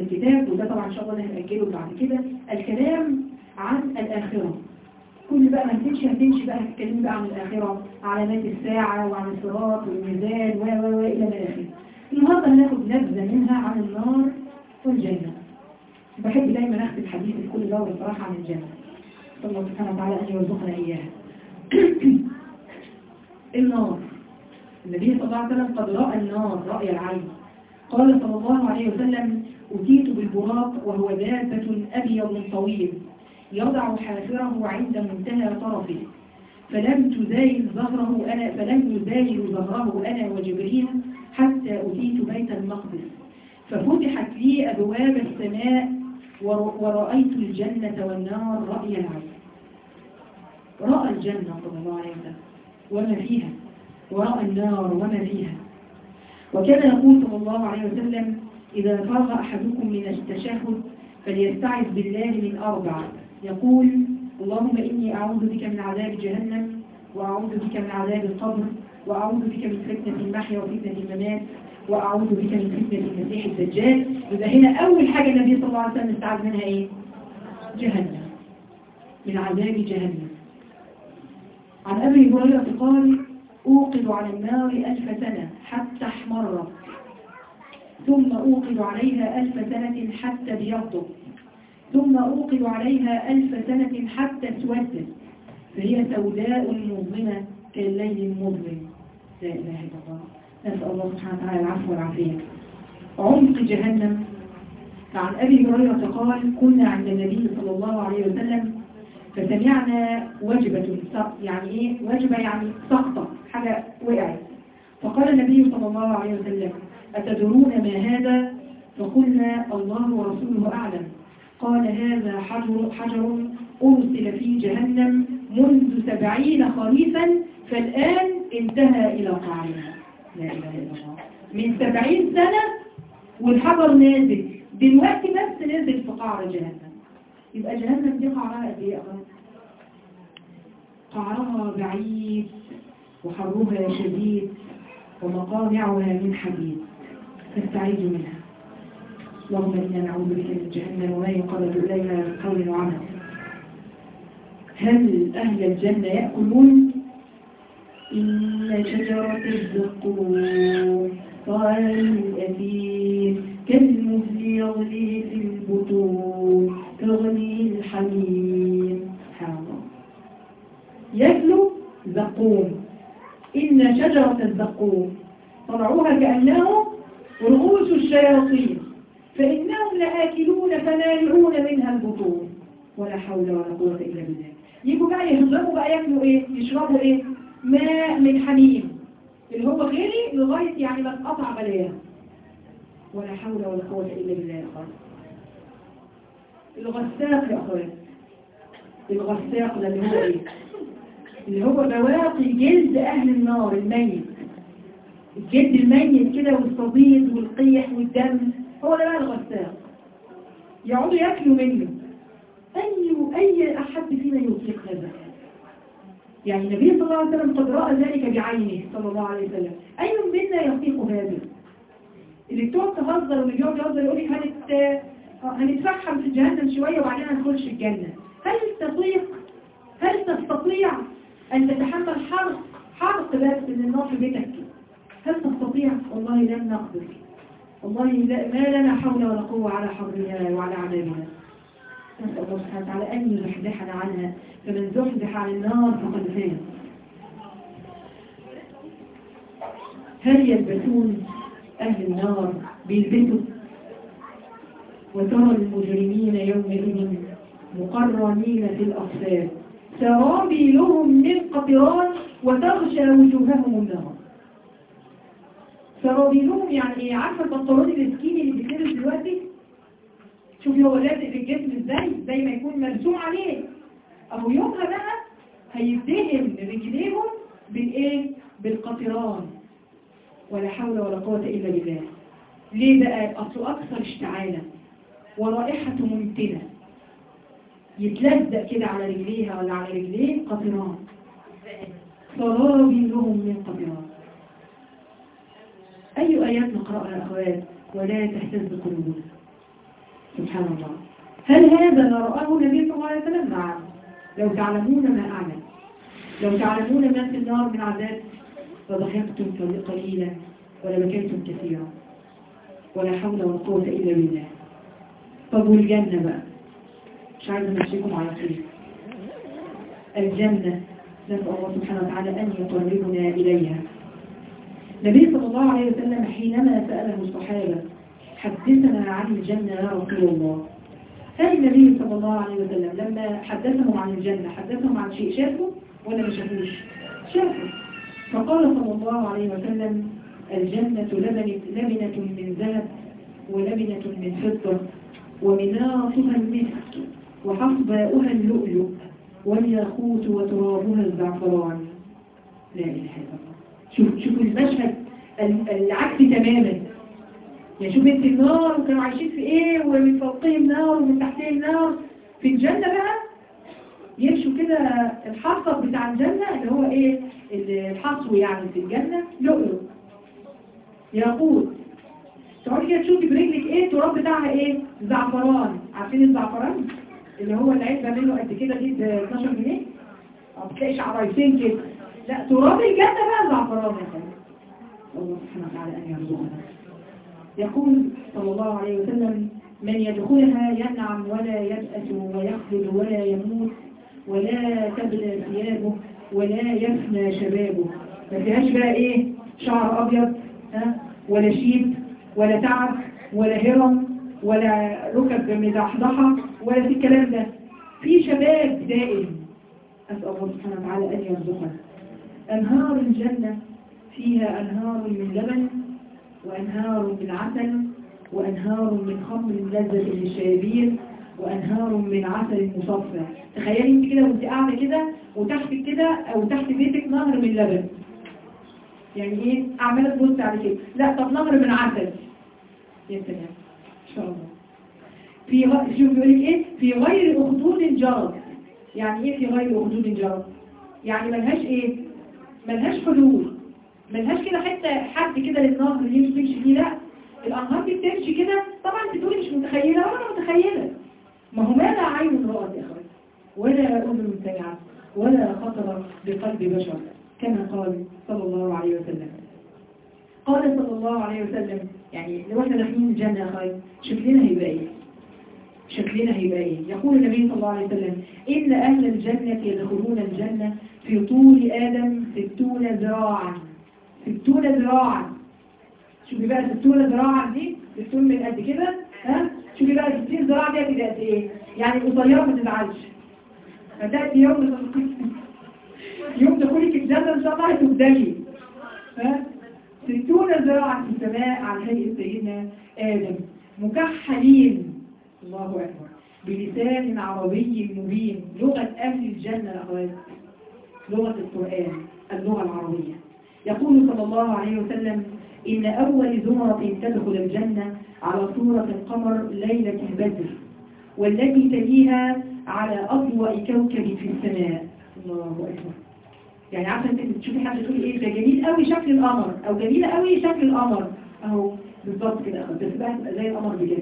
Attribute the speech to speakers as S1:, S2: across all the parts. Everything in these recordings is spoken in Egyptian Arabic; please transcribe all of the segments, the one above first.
S1: الكتاب وده طبعا ان شاء الله هنأجله بعد كده الكلام عن الآخرة كل بقى ما هتمشي هتمشي بقى هتتكلمي بقى عن الآخرة علامات الساعة وعن الصراط والميزان و و و إلى ما آخره النهارده هناخد نبذة منها عن النار والجنة بحب دايما أختم الحديث لكل دورة صراحة عن الجنة صلى الله سبحانه وتعالى أن يرزقنا إياها النار النبي صلى الله عليه وسلم قد رأى النار رأي العين قال صلى الله عليه وسلم أتيت بالبراق وهو دابة أبيض طويل يضع حافره عند منتهى طرفه فلم تزايل ظهره أنا فلم يزايل ظهره أنا وجبريل حتى أتيت بيت المقدس ففتحت لي أبواب السماء ور- ورأيت الجنة والنار رأي العين رأى الجنة صلى الله عليه وسلم وما فيها ورأى النار وما فيها وكان يقول صلى الله عليه وسلم إذا فرغ أحدكم من التشهد فليستعذ بالله من أربع يقول اللهم إني أعوذ بك من عذاب جهنم وأعوذ بك من عذاب القبر وأعوذ بك من فتنة المحيا وفتنة الممات وأعوذ بك من فتنة المسيح الدجال يبقى هنا أول حاجة النبي صلى الله عليه وسلم استعاذ منها إيه؟ جهنم من عذاب جهنم عن أبي هريرة قال أوقد على النار ألف سنة حتى احمرت ثم أوقد عليها ألف سنة حتى بيضت ثم أوقد عليها ألف سنة حتى اسودت فهي سوداء مظلمة كالليل المظلم لا إله إلا الله نسأل الله سبحانه وتعالى العفو والعافية عمق جهنم عن أبي هريرة قال كنا عند النبي صلى الله عليه وسلم فسمعنا وجبة سق- يعني ايه وجبة يعني سقطة حاجة وقعت فقال النبي صلى الله عليه وسلم أتدرون ما هذا فقلنا الله ورسوله أعلم قال هذا حجر, حجر أرسل في جهنم منذ سبعين خريفا فالآن انتهى إلى قاعها لا إله إلا الله من سبعين سنة والحجر نازل دلوقتي بس نازل في قعر جهنم يبقى جهنم دي قعرها قد ايه يا أخوان؟ قعرها بعيد وحرها شديد ومقامعها من حديد فاستعيذ منها اللهم إنا نعوذ بك من جهنم وما يقرب إليها من قول وعمل هل أهل الجنة يأكلون إن شجرة الزقوم طعام الأثيم كالمهل يغلي في البطون كغلي الحميم سبحان الله يتلو زقوم إن شجرة الزقوم طلعوها كأنه رؤوس الشياطين فإنهم لآكلون فمالئون منها البطون ولا حول ولا قوة إلا بالله يجوا بقى يشربوا بقى ياكلوا ايه يشربوا ايه ماء من حميم اللي هو غلي لغاية يعني ما اتقطع بلايا ولا حول ولا قوة إلا بالله يا أخوان الغساق يا أخوان الغساق ده اللي هو ايه اللي هو بواقي جلد أهل النار الميت الجلد الميت كده والصديد والقيح والدم هو ده بقى الغساق يقعدوا ياكلوا منه أي أي أحد فينا يطيق هذا يعني النبي صلى الله عليه وسلم قد رأى ذلك بعينه صلى الله عليه وسلم أي منا يطيق هذا اللي بتقعد تهزر واللي بيقعد يهزر يقول لك هنت هنتفحم في جهنم شوية وبعدين هنخش الجنة هل تستطيع هل تستطيع أن تتحمل حرق حرق بس من النار في بيتك هل تستطيع والله لن نقدر والله لا ما لنا حول ولا قوة على حرها وعلى عذابها نسأل الله سبحانه وتعالى أن يزحزحنا عنها فمن زحزح عن النار فقد فاز هل يلبسون أهل النار بيلبسوا وترى المجرمين يومئذ مقرنين في الأصفاد سرابيلهم من قطران وتغشى وجوههم النار سرابيلهم يعني ايه عارفه البنطلون السكيني اللي بيتلبس دلوقتي شوفي هو لازق في الجسم ازاي زي ما يكون مرسوم عليه اهو يومها بقى هيدهن رجليهم بالايه بالقطران ولا حول ولا قوة الا بالله ليه بقى اصله اكثر اشتعالا ورائحته ممتنة يتلزق كده على رجليها ولا على رجليه قطران سرابيلهم من قطران أي آيات نقرأها يا أخوات ولا تهتز قلوبنا سبحان الله هل هذا ما رآه النبي صلى الله عليه وسلم؟ نعم لو تعلمون ما أعلم لو تعلمون ما في النار من عذاب لضحكتم قليلا ولبكيتم كثيرا ولا حول ولا قوة إلا بالله طب والجنة بقى مش عايزة نمشيكم على خير الجنة نسأل الله سبحانه وتعالى أن يقربنا إليها النبي صلى الله عليه وسلم حينما سأله الصحابة حدثنا عن الجنة يا رسول الله هل النبي صلى الله عليه وسلم لما حدثهم عن الجنة حدثهم عن شيء شافوا ولا ما شافوش شافوا فقال صلى الله عليه وسلم الجنة لبنة, لبنة من ذهب ولبنة من فضة ومناطها المسك وحصباؤها اللؤلؤ والياقوت وترابها الزعفران لا إله إلا الله شوف شوفوا المشهد العكس تماما يعني شوف انت النار وكانوا عايشين في ايه ومن فوقهم نار ومن تحتهم نار في الجنة بقى يمشوا كده الحصب بتاع الجنة اللي هو ايه الحصو يعني في الجنة لؤلؤ ياقوت تقعدي كده تشوفي برجلك ايه التراب بتاعها ايه زعفران عارفين الزعفران اللي هو العلبة منه قد كده دي ب 12 جنيه ما بتلاقيش عرايسين كده لا تراب الجنة بقى زعفران يا خالد الله سبحانه وتعالى أن يرزقنا يقول صلى الله عليه وسلم من يدخلها ينعم ولا يبأس ويخلد ولا يموت ولا تبلى ثيابه ولا يفنى شبابه ما فيهاش بقى ايه شعر ابيض ها ولا شيب ولا تعب ولا هرم ولا ركب مزحزحه ولا في الكلام ده في شباب دائم أسأل الله سبحانه وتعالى أن يرزقنا أنهار الجنة فيها أنهار من لبن وأنهار من عسل وأنهار من خمر لذة للشاربين وأنهار من عسل مصفى تخيلي انت كده وانت قاعدة كده وتحتك كده أو تحت بيتك نهر من لبن يعني ايه عمالة تبص على كده لا طب نهر من عسل يا سلام ان شاء الله في غ... شوف بيقول لك ايه في غير اخدود جرد يعني ايه في غير اخدود جرد يعني ملهاش ايه ملهاش حدود ملهاش كده حتى حد كده للنهر اللي يمشي تمشي فيه لا الانهار دي بتمشي كده طبعا انت تقولي مش متخيله وانا متخيله ما هو ما لا عين رأت يا اخوان ولا اذن سمعت ولا خطر بقلب بشر كما قال صلى الله عليه وسلم قال صلى الله عليه وسلم يعني لو احنا داخلين الجنه يا اخوان شكلنا هيبقى ايه شكلنا هيبقى ايه يقول النبي صلى الله عليه وسلم ان اهل الجنه يدخلون الجنه في طول ادم ستون ذراعا ستون ذراعا شوفي بقى ستون ذراعا دي ستون من قد كده ها شوفي بقى 60 ذراع دي قد ايه يعني قصيره ما تزعلش فتاتي يوم يوم دخولك الجنه ان شاء الله هتبدلي ها ستون ذراعا في السماء على هيئه سيدنا ادم مكحلين الله اكبر بلسان عربي مبين لغه اهل الجنه الاخوات لغه القران اللغه العربيه يقول صلى الله عليه وسلم إن أول زمرة تدخل الجنة على صورة القمر ليلة البدر والتي تليها على أضوء كوكب في السماء الله أكبر يعني عارفة انت بتشوفي حد تقولي ايه ده جميل قوي شكل القمر او جميلة قوي شكل القمر اهو بالظبط كده بس بقى تبقى زي القمر بجد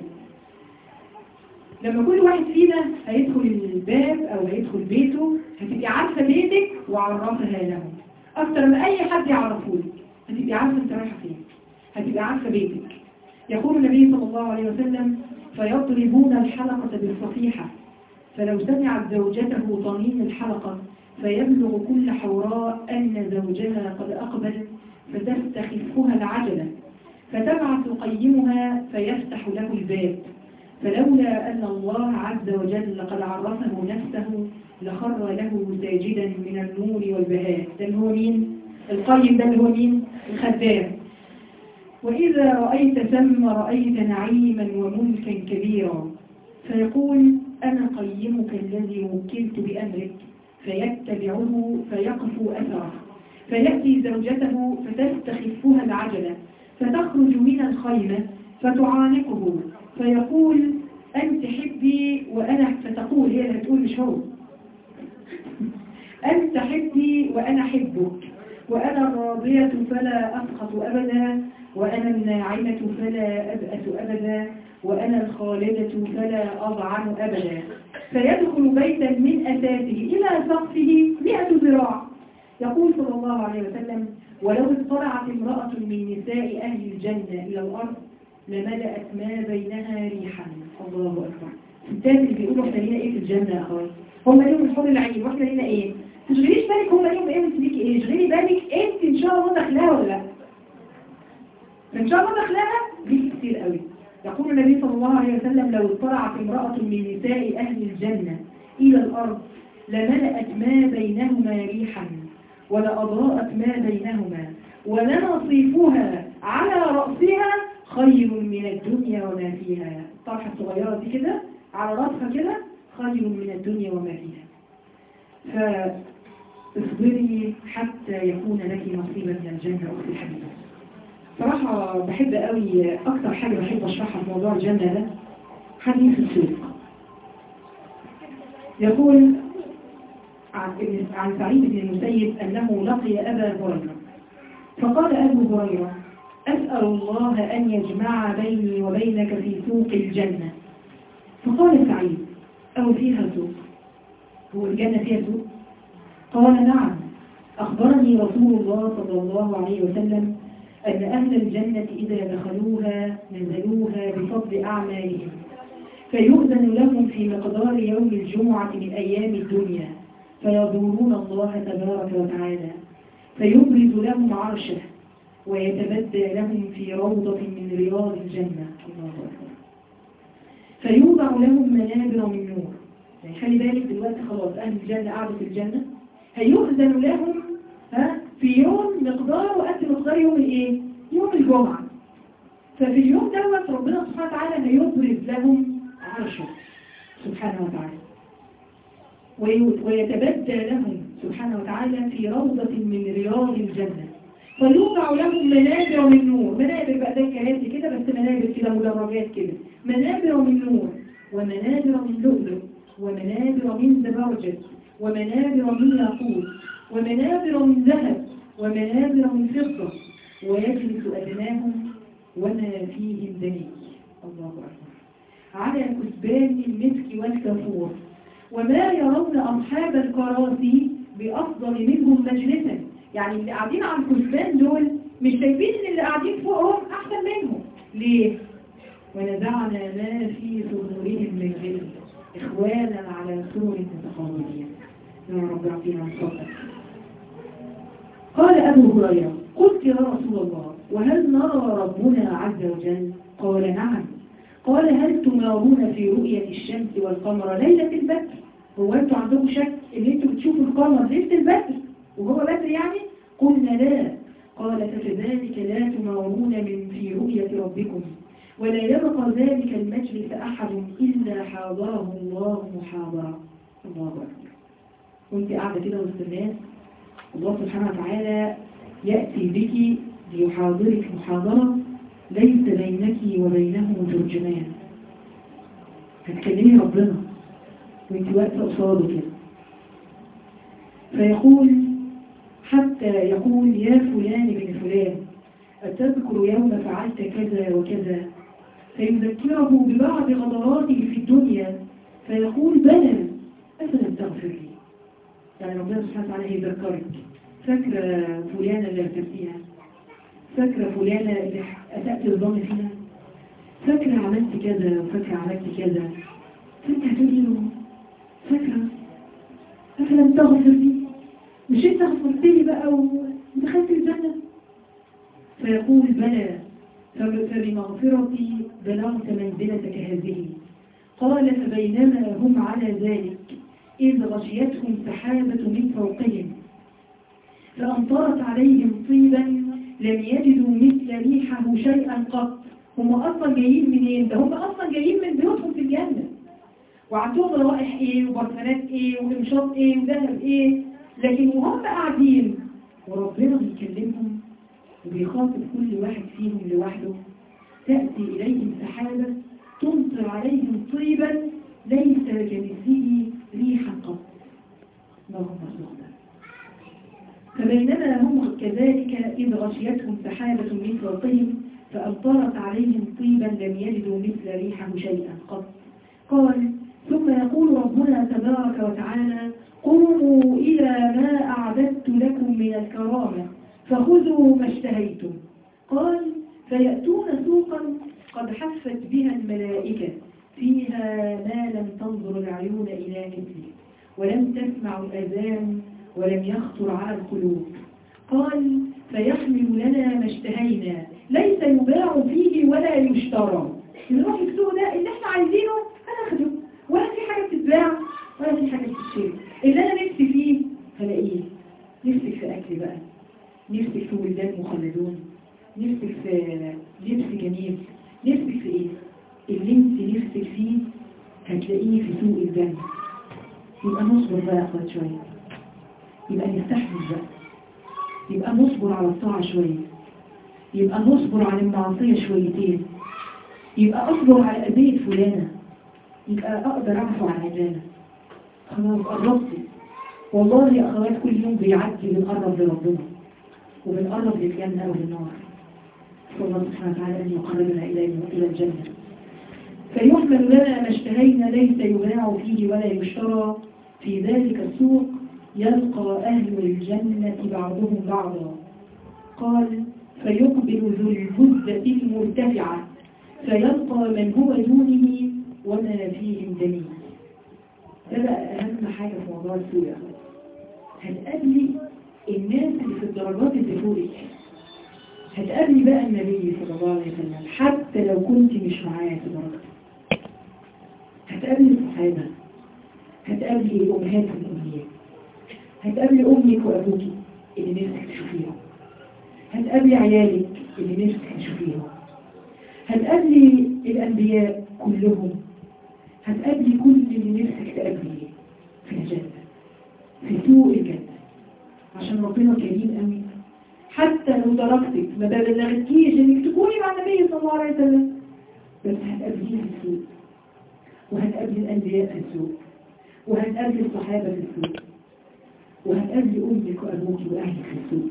S1: لما كل واحد فينا هيدخل الباب او هيدخل بيته هتبقي عارفة بيتك وعرفها له اكتر من اي حد يعرفهولك هتبقي عارفة انت رايحة فين هتبقى عارفة بيتك يقول النبي صلى الله عليه وسلم فيضربون الحلقة بالصفيحة فلو سمعت زوجته طنين الحلقة فيبلغ كل حوراء أن زوجها قد أقبل فتستخفها العجلة فتبعث قيمها فيفتح له الباب فلولا أن الله عز وجل قد عرفه نفسه لخر له ساجدا من النور والبهاء ده اللي هو مين؟ القيم ده اللي هو مين؟ الخدام وإذا رأيت ثم رأيت نعيما وملكا كبيرا فيقول أنا قيمك الذي وكلت بأمرك فيتبعه فيقف أثره فيأتي زوجته فتستخفها العجلة فتخرج من الخيمة فتعانقه فيقول أنت حبي وأنا فتقول هي اللي تقول مش هو أنت حبي وأنا حبك وأنا الراضية فلا أسقط أبدا وأنا الناعمة فلا أبأس أبدا وأنا الخالدة فلا أضعن أبدا فيدخل بيتا من أساسه إلى سقفه مئة ذراع يقول صلى الله عليه وسلم ولو اطلعت امرأة من نساء أهل الجنة إلى الأرض لملأت ما بينها ريحا الله أكبر الستات اللي بيقولوا احنا لينا ايه في الجنة يا اخوات هم ليهم الحور العين واحنا لينا ايه تشغليش بالك هم ليهم ايه وانت ليكي ايه اشغلي بالك انت ان شاء الله داخلها ولا لا ان شاء الله داخلها ليكي كتير قوي يقول النبي صلى الله عليه وسلم لو اطلعت امرأة من نساء أهل الجنة إلى الأرض لملأت ما بينهما ريحا ولأضاءت ما بينهما ولنصيفها على رأسها خير من الدنيا وما فيها الطرحة الصغيرة دي كده على رأسها كده خير من الدنيا وما فيها فاصبري حتى يكون لك نصيبا من الجنة أختي الحبيبة صراحة بحب قوي أكتر حاجة بحب أشرحها في موضوع الجنة ده حديث السوق يقول عن عن سعيد بن المسيب أنه لقي أبا هريرة فقال أبو هريرة أسأل الله أن يجمع بيني وبينك في سوق الجنة فقال سعيد أو فيها سوق هو الجنة فيها سوق قال نعم أخبرني رسول الله صلى الله عليه وسلم أن أهل الجنة إذا دخلوها نزلوها بفضل أعمالهم فيؤذن لهم في مقدار يوم الجمعة من أيام الدنيا فيزورون الله تبارك وتعالى فيبرز لهم عرشه ويتبدى لهم في روضة من رياض الجنة الله أكبر فيوضع لهم منابر من نور يعني خلي بالك دلوقتي خلاص أهل الجنة قعدوا في الجنة هيؤذن لهم ها في يوم مقدار وقت مقدار يوم الايه؟ يوم الجمعة ففي اليوم دوت ربنا سبحانه وتعالى هيبرز لهم عرشه سبحانه وتعالى ويتبدى لهم سبحانه وتعالى في روضة من رياض الجنة فيوضع لهم منابر من نور منابر بقى زي كراسي كده بس منابر كده مدرجات كده منابر من نور ومنابر من لؤلؤ ومنابر من زبرجد ومنابر من ياقوت ومنابر من ذهب ومنابر من فضة ويجلس أدناهم وما فيهم دنيء الله أكبر على كثبان المسك والكفور وما يرون أصحاب الكراسي بأفضل منهم مجلسا يعني اللي قاعدين على الكثبان دول مش شايفين ان اللي قاعدين فوقهم أحسن منهم ليه؟ ونزعنا ما في صدورهم من غل إخوانا على سور متقابلين يا رب اعطينا الصبر قال أبو هريرة قلت يا رسول الله وهل نرى ربنا عز وجل قال نعم قال هل تمارون في رؤية الشمس والقمر ليلة البدر هو أنتوا عندكم شك إن أنتوا بتشوفوا القمر ليلة البدر وهو بدر يعني قلنا لا قال فكذلك لا تمارون من في رؤية ربكم ولا يبقى ذلك المجلس أحد إلا حاضره الله محاضرة الله أكبر وانت قاعدة كده وسط الناس الله سبحانه وتعالى يأتي بك ليحاضرك محاضرة ليس بينك وبينه ترجمان هتكلمي ربنا وانت واقفة قصاده كده فيقول حتى يقول يا فلان بن فلان أتذكر يوم فعلت كذا وكذا فيذكره ببعض غضراته في الدنيا فيقول بلى أفلم تغفر لي يعني ربنا سبحانه وتعالى هيذكرك فاكرة فلانة اللي ارتبتيها فاكرة فلانة اللي أسأت الظن فيها فاكرة عملت كذا وفاكرة عملت كذا فانت هتقولي له فاكرة أفلم تغفر لي مش انت غفرت لي بقى ودخلت الجنة فيقول بلى فبمغفرتي بلغت منزلتك هذه قال فبينما هم على ذلك إذ غشيتهم سحابة من فوقهم فأمطرت عليهم طيبا لم يجدوا مثل ريحه شيئا قط هم أصلا جايين منين؟ ده هم أصلا جايين من بيوتهم في الجنة وعندهم روائح إيه وبرفانات إيه وإمشاط إيه وذهب إيه لكن وهم قاعدين وربنا بيكلمهم وبيخاطب كل واحد فيهم لوحده تأتي إليهم سحابة تمطر عليهم طيبا ليس كمثله ريحا قط اللهم ارزقنا فبينما هم كذلك إذ غشيتهم سحابة من فوقهم فأمطرت عليهم طيبا لم يجدوا مثل ريحه شيئا قط قال ثم يقول ربنا تبارك وتعالى قوموا إلى ما أعددت لكم من الكرامة فخذوا ما اشتهيتم قال فيأتون سوقا قد حفت بها الملائكة فيها ما لم تنظر العيون إلى مثله ولم تسمع الأذان ولم يخطر على القلوب قال فيحمل لنا ما اشتهينا ليس يباع فيه ولا يشترى نروح السوق ده اللي احنا عايزينه هناخده ولا في حاجة بتتباع ولا في حاجة بتتشري اللي انا نفسي فيه هلاقيه نفسي في اكل بقى نفسي في ولدان مخلدون نفسي في لبس جميل نفسي في ايه اللي انت نفسك فيه هتلاقيه في سوق الجنة يبقى نصبر بقى يا اخوات شوية يبقى نستحمل بقى يبقى نصبر على الطاعة شوية يبقى نصبر على المعصية شويتين يبقى أصبر على أذية فلانة يبقى أقدر أعفو عن عجالة خلاص قربت والله يا أخوات كل يوم بيعدي بنقرب لربنا وبنقرب للجنة أو للنار صلى الله سبحانه وتعالى أن يقربنا إلى إلى الجنة فيحمل لنا ما اشتهينا ليس يباع فيه ولا يشترى في ذلك السوق يلقى أهل الجنة بعضهم بعضا قال فيقبل ذو الجزة المرتفعة فيلقى من هو دونه وما فيهم دليل ده بقى أهم حاجة في موضوع السوق يا أخوات هتقابلي الناس اللي في الدرجات اللي فوقك هتقابلي بقى النبي صلى الله عليه وسلم حتى لو كنت مش معاه في درجته هتقابلي الصحابة هتقابلي أمهات الأمنيات هتقابلي أمك وأبوك اللي نفسك تشوفيهم هتقابلي عيالك اللي نفسك تشوفيهم هتقابلي الأنبياء كلهم هتقابلي كل اللي نفسك تقابليه في الجنة في سوق الجنة عشان ربنا كريم قوي حتى لو تركتك ما بلغتكيش انك تكوني مع النبي صلى الله عليه وسلم بس هتقابليه في السوق وهتقابلي الأنبياء في السوق وهتقابلي الصحابة في السوق وهتقابلي أمك وأبوك وأهلك في السوق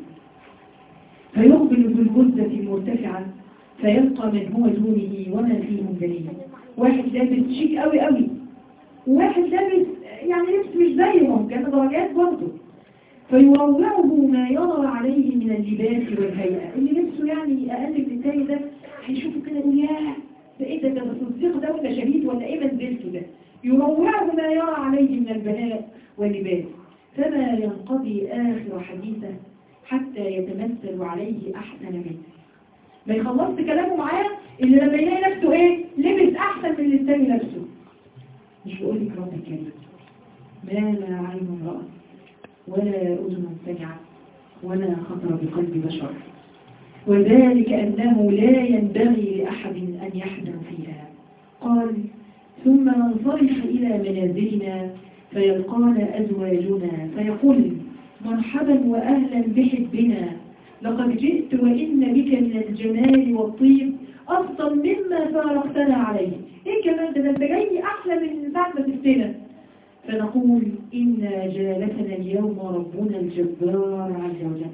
S1: فيقبل ذو الجزة المرتفعة فيلقى من هو دونه وما فيهم دليل واحد لابس شيك قوي قوي وواحد لابس يعني لبس مش زيهم كان درجات برضه فيروعه ما يرى عليه من اللباس والهيئة اللي لبسه يعني أقل من التاني ده هيشوفه كده يقول ياه ده ايه ده ده الصديق ده ولا شهيد ولا ايه منزلته ده يروعه ما يرى عليه من البهاء واللباس فما ينقضي آخر حديثه حتى يتمثل عليه أحسن منه ما يخلصت كلامه معاه اللي لما يلاقي نفسه ايه لبس أحسن من اللي الثاني لابسه مش بقول لك رب الكريم ما لا عين رأت ولا أذن سمعت ولا خطر بقلب بشر وذلك أنه لا ينبغي لأحد أن يحزن فيها قال ثم ننصرف إلى منازلنا فيلقانا أزواجنا فيقول مرحبا وأهلا بحبنا لقد جئت وإن بك من الجمال والطيب أفضل مما فارقتنا عليه إيه كمان ده انت جاي أحلى من بعد ما تفتنا فنقول إنا جالسنا اليوم ربنا الجبار عز وجل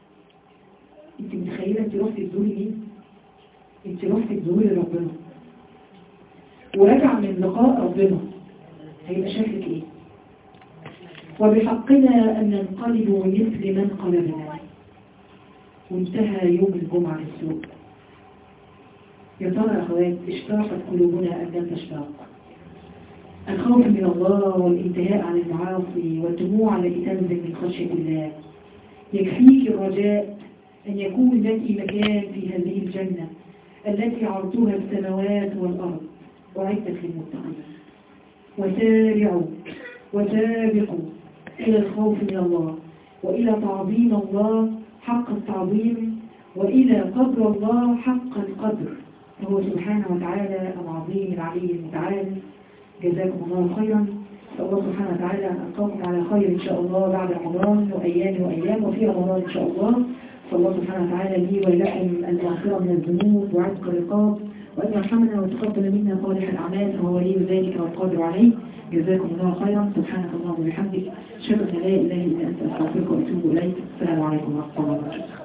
S1: انت متخيلة انت رحت تزوري مين انت رحت تزوري ربنا ورجع من لقاء ربنا هيبقى شكلك ايه وبحقنا ان ننقلب مثل من قلبنا وانتهى يوم الجمعة في السوق يا ترى يا اخوات اشتاقت قلوبنا ان لم تشتاق الخوف من الله والانتهاء عن المعاصي والدموع التي تنزل من خشية الله يكفيك الرجاء أن يكون لك مكان في هذه الجنة التي عرضها السماوات والأرض وعدت للمتقين وسارعوا وسابقوا إلى الخوف من الله وإلى تعظيم الله حق التعظيم وإلى قدر الله حق القدر فهو سبحانه وتعالى العظيم العلي المتعال جزاكم الله خيرا الله سبحانه وتعالى ألقاكم على خير إن شاء الله بعد رمضان وأيام وأيام وفي رمضان إن شاء الله صلى الله سبحانه وتعالى لي ولكم المغفرة من الذنوب وعتق الرقاب وأن يرحمنا وتقبل منا صالح الأعمال فهو ولي ذلك والقادر عليه جزاكم الله خيرا سبحانك اللهم وبحمدك أشهد أن لا إله إلا أنت أستغفرك وأتوب إليك السلام عليكم ورحمة الله وبركاته